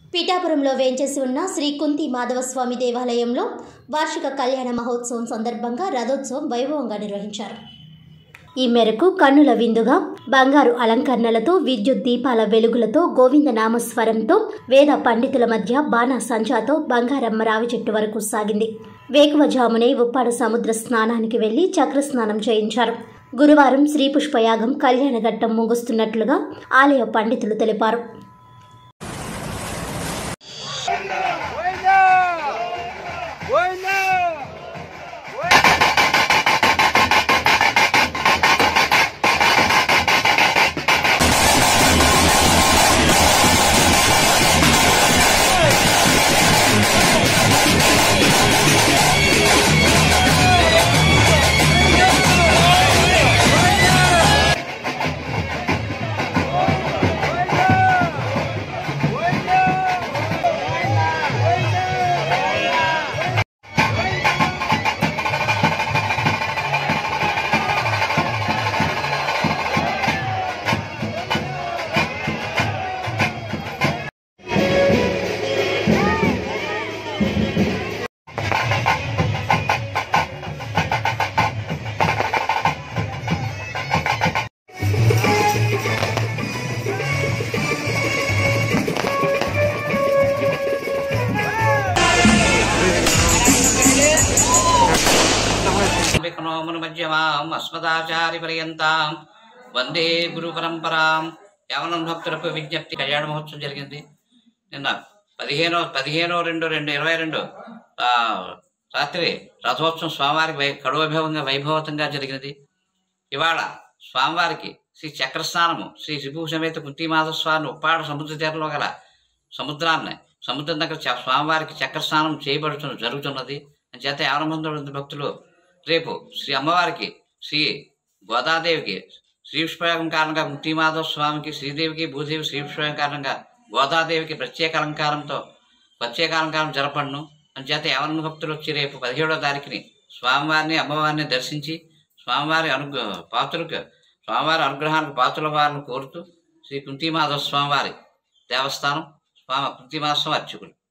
పిఠాపురంలో వేంచేసి ఉన్న శ్రీ కుంతి మాధవస్వామి దేవాలయంలో వార్షిక కళ్యాణ మహోత్సవం సందర్భంగా రథోత్సవం వైభవంగా నిర్వహించారు ఈ మేరకు కన్నుల విందుగా బంగారు అలంకరణలతో విద్యుత్ దీపాల వెలుగులతో గోవింద నామస్వరంతో వేద పండితుల మధ్య బాణ సంచాతో బంగారమ్మ రావి చెట్టు వరకు సాగింది వేకువజామునే ఉప్పాడ సముద్ర స్నానానికి వెళ్లి చక్ర స్నానం చేయించారు గురువారం శ్రీ పుష్పయాగం కళ్యాణఘట్టం ముగుస్తున్నట్లుగా ఆలయ పండితులు తెలిపారు Buena! Buena! విఘ్నోమును మధ్యమాం అస్మదాచారి పర్యంతాం వందే గురు పరంపరాం యవనం భక్తులకు విజ్ఞప్తి కళ్యాణ మహోత్సవం జరిగింది నిన్న పదిహేనో పదిహేనో రెండు రెండు ఇరవై రెండు ఆ, రాత్రి రథోత్సవం స్వామివారికి వై కడువైభవంగా వైభవతంగా జరిగినది ఇవాళ స్వామివారికి శ్రీ చక్రస్నానము శ్రీ శిభు సమేత కుంతిమాధవ స్వామిని ఉప్పాడ సముద్ర తీరంలో గల సముద్రాన్ని సముద్రం దగ్గర చ- స్వామివారికి చక్రస్నానం చేయబడుతున్న జరుగుతున్నది చేత యావనమంది భక్తులు రేపు శ్రీ అమ్మవారికి శ్రీ గోదాదేవికి శ్రీపుష్పయోగం కారణంగా కుంతిమాధవ స్వామికి శ్రీదేవికి భూదేవి శ్రీపుష్పయోగం కారణంగా గోదాదేవికి ప్రత్యేక అలంకారంతో ప్రత్యేక అలంకారం జరపడును చేత యావన భక్తులు వచ్చి రేపు పదిహేడో తారీఖుని స్వామివారిని అమ్మవారిని దర్శించి స్వామివారి అనుగ్ర పాత్రకు స్వామివారి అనుగ్రహానికి పాత్రుల వారిని కోరుతూ శ్రీ కుంతిమాధవ స్వామివారి దేవస్థానం స్వామి కుంతిమాధవ స్వామి అర్చకులు